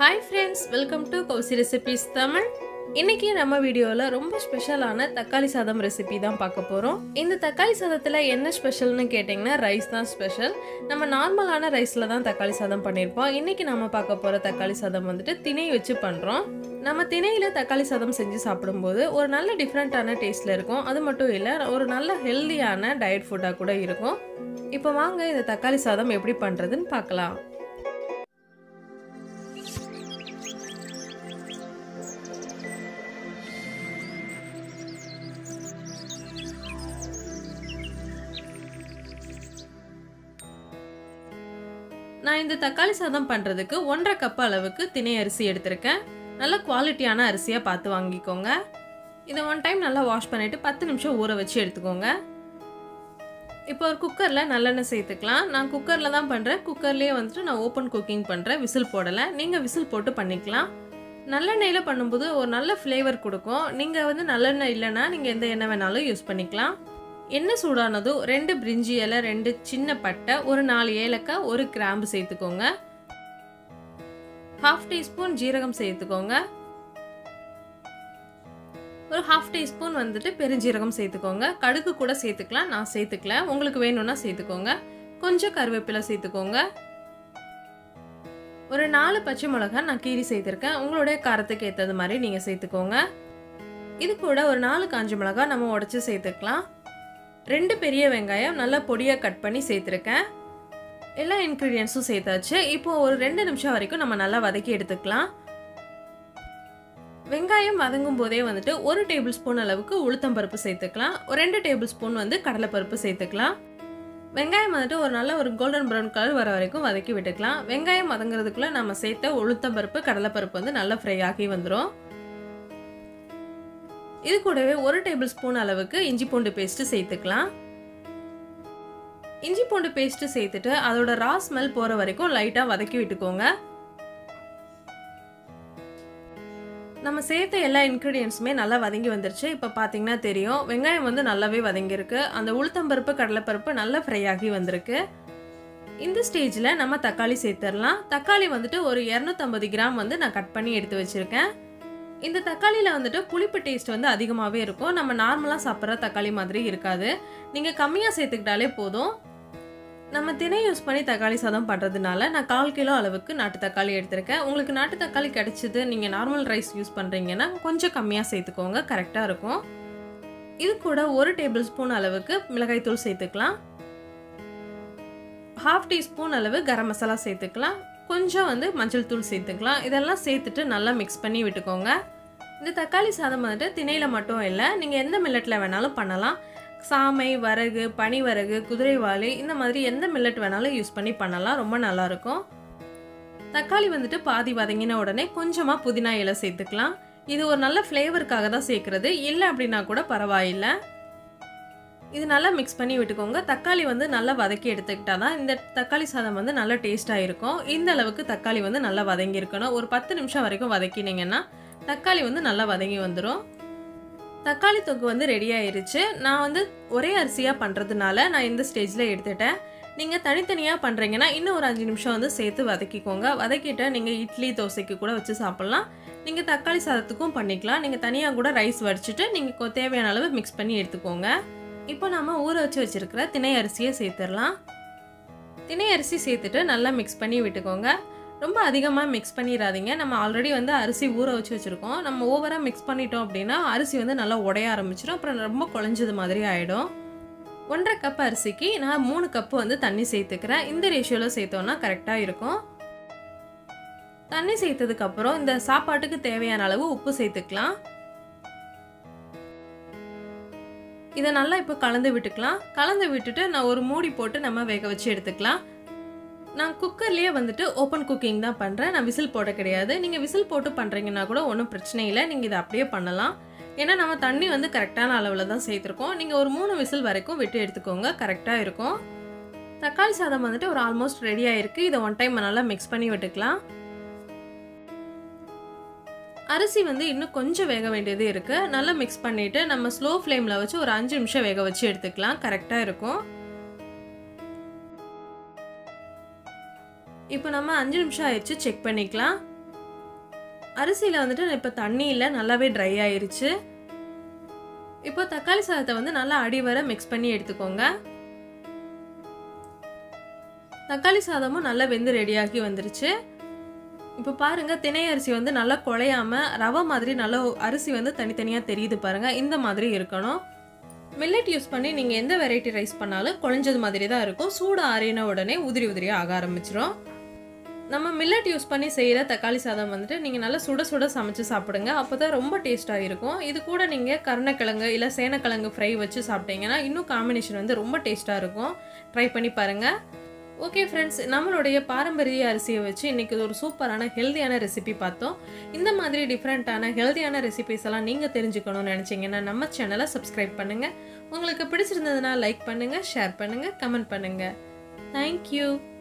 hi friends welcome to Kousi recipes Tamil இன்னைக்கு நம்ம வீடியோவில் ரொம்ப ஸ்பெஷலான தக்காளி சாதம் ரெசிபி தான் பார்க்க போகிறோம் இந்த தக்காளி சாதத்தில் என்ன ஸ்பெஷல்னு கேட்டிங்கன்னா ரைஸ் தான் ஸ்பெஷல் நம்ம நார்மலான ரைஸில் தான் தக்காளி சாதம் பண்ணியிருப்போம் இன்னைக்கு நம்ம பார்க்க போகிற தக்காளி சாதம் வந்துட்டு திணை வச்சு பண்ணுறோம் நம்ம திணையில் தக்காளி சாதம் செஞ்சு சாப்பிடும்போது ஒரு நல்ல டிஃப்ரெண்ட்டான டேஸ்ட்டில் இருக்கும் அது மட்டும் இல்லை ஒரு நல்ல ஹெல்தியான டயட் ஃபுட்டாக கூட இருக்கும் இப்போ வாங்க இந்த தக்காளி சாதம் எப்படி பண்ணுறதுன்னு பார்க்கலாம் நான் இந்த தக்காளி சாதம் பண்ணுறதுக்கு ஒன்றரை கப் அளவுக்கு திணை அரிசி எடுத்திருக்கேன் நல்ல குவாலிட்டியான அரிசியாக பார்த்து வாங்கிக்கோங்க இதை ஒன் டைம் நல்லா வாஷ் பண்ணிவிட்டு பத்து நிமிஷம் ஊற வச்சு எடுத்துக்கோங்க இப்போ ஒரு குக்கரில் நல்லெண்ணெய் சேர்த்துக்கலாம் நான் குக்கரில் தான் பண்ணுறேன் குக்கர்லேயே வந்துட்டு நான் ஓப்பன் குக்கிங் பண்ணுறேன் விசில் போடலை நீங்கள் விசில் போட்டு பண்ணிக்கலாம் நல்லெண்ணெயில் பண்ணும்போது ஒரு நல்ல ஃப்ளேவர் கொடுக்கும் நீங்கள் வந்து நல்லெண்ணெய் இல்லைன்னா நீங்கள் எந்த எண்ணெய் வேணாலும் யூஸ் பண்ணிக்கலாம் எண்ணெய் சூடானதும் ரெண்டு பிரிஞ்சி இலை ரெண்டு சின்ன பட்டை ஒரு நாலு ஏலக்காய் ஒரு கிராம்பு சேர்த்துக்கோங்க ஹாஃப் டீஸ்பூன் ஜீரகம் சேர்த்துக்கோங்க ஒரு ஹாஃப் டீஸ்பூன் வந்துட்டு பெருஞ்சீரகம் சேர்த்துக்கோங்க கடுகு கூட சேர்த்துக்கலாம் நான் சேர்த்துக்கல உங்களுக்கு வேணும்னா சேர்த்துக்கோங்க கொஞ்சம் கருவேப்பிலை சேர்த்துக்கோங்க ஒரு நாலு பச்சை மிளகாய் நான் கீரி சேர்த்துருக்கேன் உங்களுடைய காரத்துக்கு ஏற்றது மாதிரி நீங்கள் சேர்த்துக்கோங்க இது கூட ஒரு நாலு காஞ்ச மிளகாய் நம்ம உடச்சி சேர்த்துக்கலாம் ரெண்டு பெரிய வெங்காயம் நல்லா பொடியாக கட் பண்ணி சேர்த்துருக்கேன் எல்லா இன்க்ரீடியன்ஸும் சேர்த்தாச்சு இப்போ ஒரு ரெண்டு நிமிஷம் வரைக்கும் நம்ம நல்லா வதக்கி எடுத்துக்கலாம் வெங்காயம் வதங்கும் போதே வந்துட்டு ஒரு டேபிள் ஸ்பூன் அளவுக்கு உளுத்தம்பருப்பு சேர்த்துக்கலாம் ஒரு ரெண்டு டேபிள் ஸ்பூன் வந்து கடலைப்பருப்பு சேர்த்துக்கலாம் வெங்காயம் வந்துட்டு ஒரு நல்ல ஒரு கோல்டன் ப்ரௌன் கலர் வர வரைக்கும் வதக்கி விட்டுக்கலாம் வெங்காயம் வதங்குறதுக்குள்ளே நம்ம சேர்த்த உளுத்தம்பருப்பு கடலைப்பருப்பு வந்து நல்லா ஃப்ரை ஆகி வந்துடும் இது கூடவே ஒரு டேபிள் ஸ்பூன் அளவுக்கு இஞ்சி பூண்டு பேஸ்ட்டு சேர்த்துக்கலாம் இஞ்சி பூண்டு பேஸ்ட்டு சேர்த்துட்டு அதோட ரா ஸ்மெல் போகிற வரைக்கும் லைட்டாக வதக்கி விட்டுக்கோங்க நம்ம சேர்த்த எல்லா இன்க்ரீடியன்ஸுமே நல்லா வதங்கி வந்துருச்சு இப்போ பார்த்தீங்கன்னா தெரியும் வெங்காயம் வந்து நல்லாவே வதங்கியிருக்கு அந்த உளுத்தம்பருப்பு கடலைப்பருப்பு நல்லா ஃப்ரை ஆகி வந்திருக்கு இந்த ஸ்டேஜில் நம்ம தக்காளி சேர்த்துடலாம் தக்காளி வந்துட்டு ஒரு இரநூத்தம்பது கிராம் வந்து நான் கட் பண்ணி எடுத்து வச்சுருக்கேன் இந்த தக்காளியில் வந்துட்டு புளிப்பு டேஸ்ட் வந்து அதிகமாகவே இருக்கும் நம்ம நார்மலாக சாப்பிட்ற தக்காளி மாதிரி இருக்காது நீங்கள் கம்மியாக சேர்த்துக்கிட்டாலே போதும் நம்ம திணை யூஸ் பண்ணி தக்காளி சாதம் பண்ணுறதுனால நான் கால் கிலோ அளவுக்கு நாட்டு தக்காளி எடுத்திருக்கேன் உங்களுக்கு நாட்டு தக்காளி கிடச்சிது நீங்கள் நார்மல் ரைஸ் யூஸ் பண்ணுறீங்கன்னா கொஞ்சம் கம்மியாக சேர்த்துக்கோங்க கரெக்டாக இருக்கும் இது கூட ஒரு டேபிள் ஸ்பூன் அளவுக்கு மிளகாய்த்தூள் சேர்த்துக்கலாம் ஹாஃப் டீஸ்பூன் அளவு கரம் மசாலா சேர்த்துக்கலாம் கொஞ்சம் வந்து மஞ்சள் தூள் சேர்த்துக்கலாம் இதெல்லாம் சேர்த்துட்டு நல்லா மிக்ஸ் பண்ணி விட்டுக்கோங்க இந்த தக்காளி சாதம் வந்துட்டு திணையில் மட்டும் இல்லை நீங்கள் எந்த மில்லட்டில் வேணாலும் பண்ணலாம் சாமை வரகு பனிவரகு குதிரைவாளி இந்த மாதிரி எந்த மில்லட் வேணாலும் யூஸ் பண்ணி பண்ணலாம் ரொம்ப நல்லாயிருக்கும் தக்காளி வந்துட்டு பாதி வதங்கின உடனே கொஞ்சமாக புதினா இலை சேர்த்துக்கலாம் இது ஒரு நல்ல ஃப்ளேவருக்காக தான் சேர்க்குறது இல்லை அப்படின்னா கூட பரவாயில்லை இது நல்லா மிக்ஸ் பண்ணி விட்டுக்கோங்க தக்காளி வந்து நல்லா வதக்கி எடுத்துக்கிட்டா தான் இந்த தக்காளி சாதம் வந்து நல்ல டேஸ்ட்டாக இருக்கும் இந்த அளவுக்கு தக்காளி வந்து நல்லா வதங்கி இருக்கணும் ஒரு பத்து நிமிஷம் வரைக்கும் வதக்கினீங்கன்னா தக்காளி வந்து நல்லா வதங்கி வந்துடும் தக்காளி தொக்கு வந்து ரெடி ஆயிருச்சு நான் வந்து ஒரே அரிசியாக பண்ணுறதுனால நான் இந்த ஸ்டேஜில் எடுத்துட்டேன் நீங்கள் தனித்தனியாக பண்ணுறீங்கன்னா இன்னும் ஒரு அஞ்சு நிமிஷம் வந்து சேர்த்து வதக்கிக்கோங்க வதக்கிட்டு நீங்கள் இட்லி தோசைக்கு கூட வச்சு சாப்பிட்லாம் நீங்கள் தக்காளி சாதத்துக்கும் பண்ணிக்கலாம் நீங்கள் தனியாக கூட ரைஸ் வடிச்சிட்டு நீங்கள் தேவையான அளவு மிக்ஸ் பண்ணி எடுத்துக்கோங்க இப்போ நம்ம ஊற வச்சு வச்சுருக்கிற திணை அரிசியை சேர்த்துடலாம் திணை அரிசி சேர்த்துட்டு நல்லா மிக்ஸ் பண்ணி விட்டுக்கோங்க ரொம்ப அதிகமாக மிக்ஸ் பண்ணிடாதீங்க நம்ம ஆல்ரெடி வந்து அரிசி ஊற வச்சு வச்சுருக்கோம் நம்ம ஓவராக மிக்ஸ் பண்ணிட்டோம் அப்படின்னா அரிசி வந்து நல்லா உடைய ஆரம்பிச்சிடும் அப்புறம் ரொம்ப குழஞ்சது மாதிரி ஆகிடும் ஒன்றரை கப் அரிசிக்கு நான் மூணு கப்பு வந்து தண்ணி சேர்த்துக்கிறேன் இந்த ரேஷியோவில் சேர்த்தோன்னா கரெக்டாக இருக்கும் தண்ணி சேர்த்ததுக்கப்புறம் இந்த சாப்பாட்டுக்கு தேவையான அளவு உப்பு சேர்த்துக்கலாம் இதை நல்லா இப்போ கலந்து விட்டுக்கலாம் கலந்து விட்டுட்டு நான் ஒரு மூடி போட்டு நம்ம வேக வச்சு எடுத்துக்கலாம் நான் குக்கர்லேயே வந்துட்டு ஓப்பன் குக்கிங் தான் பண்ணுறேன் நான் விசில் போட கிடையாது நீங்கள் விசில் போட்டு பண்ணுறீங்கன்னா கூட ஒன்றும் பிரச்சனை இல்லை நீங்கள் இதை அப்படியே பண்ணலாம் ஏன்னா நம்ம தண்ணி வந்து கரெக்டான அளவில் தான் சேர்த்துருக்கோம் நீங்கள் ஒரு மூணு விசில் வரைக்கும் விட்டு எடுத்துக்கோங்க கரெக்டாக இருக்கும் தக்காளி சாதம் வந்துட்டு ஒரு ஆல்மோஸ்ட் ரெடி ஆகிருக்கு இதை ஒன் டைம் நல்லா மிக்ஸ் பண்ணி விட்டுக்கலாம் அரிசி வந்து இன்னும் கொஞ்சம் வேக வேண்டியது இருக்குது நல்லா மிக்ஸ் பண்ணிவிட்டு நம்ம ஸ்லோ ஃப்ளேமில் வச்சு ஒரு அஞ்சு நிமிஷம் வேக வச்சு எடுத்துக்கலாம் கரெக்டாக இருக்கும் இப்போ நம்ம அஞ்சு நிமிஷம் ஆயிடுச்சு செக் பண்ணிக்கலாம் அரிசியில் வந்துட்டு இப்போ தண்ணி இல்லை நல்லாவே ட்ரை ஆயிருச்சு இப்போ தக்காளி சாதத்தை வந்து நல்லா அடி வர மிக்ஸ் பண்ணி எடுத்துக்கோங்க தக்காளி சாதமும் நல்லா வெந்து ரெடியாகி வந்துருச்சு இப்போ பாருங்க திணை அரிசி வந்து நல்லா குழையாம ரவை மாதிரி நல்லா அரிசி வந்து தனித்தனியாக தெரியுது பாருங்க இந்த மாதிரி இருக்கணும் மில்லட் யூஸ் பண்ணி நீங்கள் எந்த வெரைட்டி ரைஸ் பண்ணாலும் குழஞ்சது மாதிரி தான் இருக்கும் சூடு ஆறின உடனே உதிரி உதிரியாக ஆக ஆரம்பிச்சிரும் நம்ம மில்லட் யூஸ் பண்ணி செய்கிற தக்காளி சாதம் வந்துட்டு நீங்கள் நல்லா சுட சுட சமைச்சு சாப்பிடுங்க அப்போ தான் ரொம்ப டேஸ்ட்டாக இருக்கும் இது கூட நீங்கள் கருணக்கிழங்கு இல்லை சேனக்கிழங்கு ஃப்ரை வச்சு சாப்பிட்டீங்கன்னா இன்னும் காம்பினேஷன் வந்து ரொம்ப டேஸ்ட்டாக இருக்கும் ட்ரை பண்ணி பாருங்கள் ஓகே ஃப்ரெண்ட்ஸ் நம்மளுடைய பாரம்பரிய அரிசியை வச்சு இன்றைக்கி ஒரு சூப்பரான ஹெல்த்தியான ரெசிபி பார்த்தோம் இந்த மாதிரி டிஃப்ரெண்ட்டான ஹெல்த்தியான ரெசிபிஸ் எல்லாம் நீங்கள் தெரிஞ்சுக்கணும்னு நினச்சிங்கன்னா நம்ம சேனலை சப்ஸ்கிரைப் பண்ணுங்கள் உங்களுக்கு பிடிச்சிருந்ததுன்னா லைக் பண்ணுங்கள் ஷேர் பண்ணுங்கள் கமெண்ட் பண்ணுங்கள் தேங்க்யூ